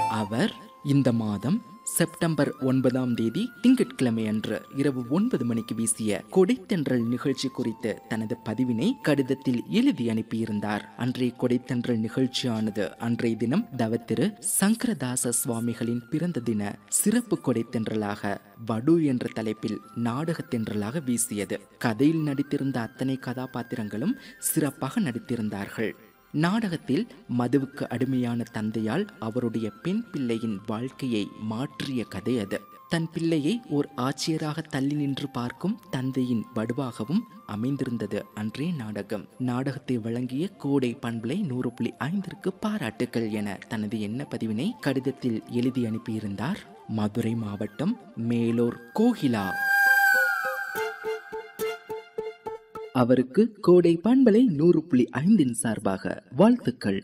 அவர் இந்த மாதம் செப்டம்பர் ஒன்பதாம் தேதி திங்கட்கிழமை அன்று இரவு ஒன்பது மணிக்கு வீசிய கொடைத்தென்றல் நிகழ்ச்சி குறித்து தனது பதிவினை கடிதத்தில் எழுதி அனுப்பியிருந்தார் அன்றைய கொடைத்தென்றல் நிகழ்ச்சியானது அன்றைய தினம் தவத்திரு சங்கரதாச சுவாமிகளின் பிறந்த தின சிறப்பு கொடைத்தென்றலாக வடு என்ற தலைப்பில் நாடகத்தென்றலாக வீசியது கதையில் நடித்திருந்த அத்தனை கதாபாத்திரங்களும் சிறப்பாக நடித்திருந்தார்கள் நாடகத்தில் மதுவுக்கு அடிமையான தந்தையால் அவருடைய பெண் பிள்ளையின் வாழ்க்கையை மாற்றிய கதை அது தன் பிள்ளையை ஓர் ஆட்சியராக தள்ளி நின்று பார்க்கும் தந்தையின் வடுவாகவும் அமைந்திருந்தது அன்றே நாடகம் நாடகத்தை வழங்கிய கோடை பண்பலை நூறு புள்ளி ஐந்திற்கு பாராட்டுக்கள் என தனது எண்ண பதிவினை கடிதத்தில் எழுதி அனுப்பியிருந்தார் மதுரை மாவட்டம் மேலூர் கோகிலா அவருக்கு கோடை பண்பலை நூறு புள்ளி ஐந்தின் சார்பாக வாழ்த்துக்கள்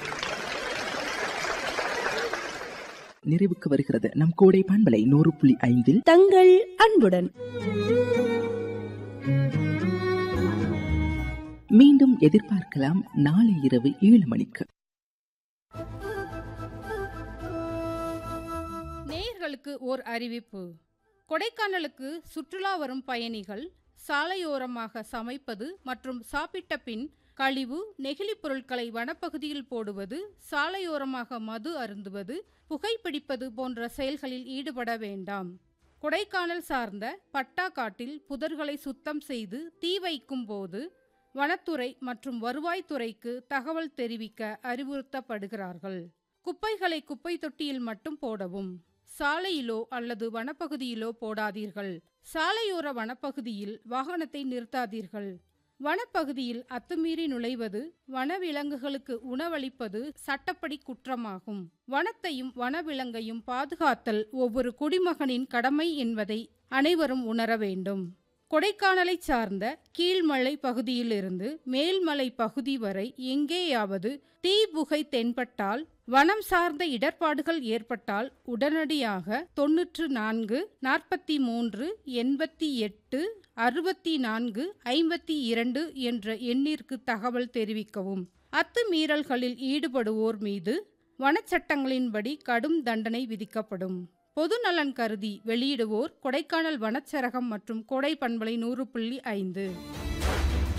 நிறைவுக்கு வருகிறது நம் கோடை பண்பலை நூறு புள்ளி ஐந்தில் தங்கள் அன்புடன் மீண்டும் எதிர்பார்க்கலாம் நாளை இரவு ஏழு மணிக்கு நேயர்களுக்கு ஓர் அறிவிப்பு கொடைக்கானலுக்கு சுற்றுலா வரும் பயணிகள் சாலையோரமாக சமைப்பது மற்றும் சாப்பிட்ட பின் கழிவு நெகிழிப் பொருட்களை வனப்பகுதியில் போடுவது சாலையோரமாக மது அருந்துவது புகைப்பிடிப்பது போன்ற செயல்களில் ஈடுபட வேண்டாம் கொடைக்கானல் சார்ந்த பட்டா காட்டில் புதர்களை சுத்தம் செய்து தீ வைக்கும் போது வனத்துறை மற்றும் வருவாய்த்துறைக்கு தகவல் தெரிவிக்க அறிவுறுத்தப்படுகிறார்கள் குப்பைகளை குப்பை தொட்டியில் மட்டும் போடவும் சாலையிலோ அல்லது வனப்பகுதியிலோ போடாதீர்கள் சாலையோர வனப்பகுதியில் வாகனத்தை நிறுத்தாதீர்கள் வனப்பகுதியில் அத்துமீறி நுழைவது வனவிலங்குகளுக்கு உணவளிப்பது சட்டப்படி குற்றமாகும் வனத்தையும் வனவிலங்கையும் பாதுகாத்தல் ஒவ்வொரு குடிமகனின் கடமை என்பதை அனைவரும் உணர வேண்டும் கொடைக்கானலை சார்ந்த கீழ்மலை பகுதியிலிருந்து மேல்மலை பகுதி வரை எங்கேயாவது தீ புகை தென்பட்டால் வனம் சார்ந்த இடர்பாடுகள் ஏற்பட்டால் உடனடியாக தொன்னூற்று நான்கு நாற்பத்தி மூன்று எண்பத்தி எட்டு அறுபத்தி நான்கு ஐம்பத்தி இரண்டு என்ற எண்ணிற்கு தகவல் தெரிவிக்கவும் அத்துமீறல்களில் ஈடுபடுவோர் மீது வனச்சட்டங்களின்படி கடும் தண்டனை விதிக்கப்படும் பொது நலன் கருதி வெளியிடுவோர் கொடைக்கானல் வனச்சரகம் மற்றும் கொடை பண்பலை நூறு புள்ளி ஐந்து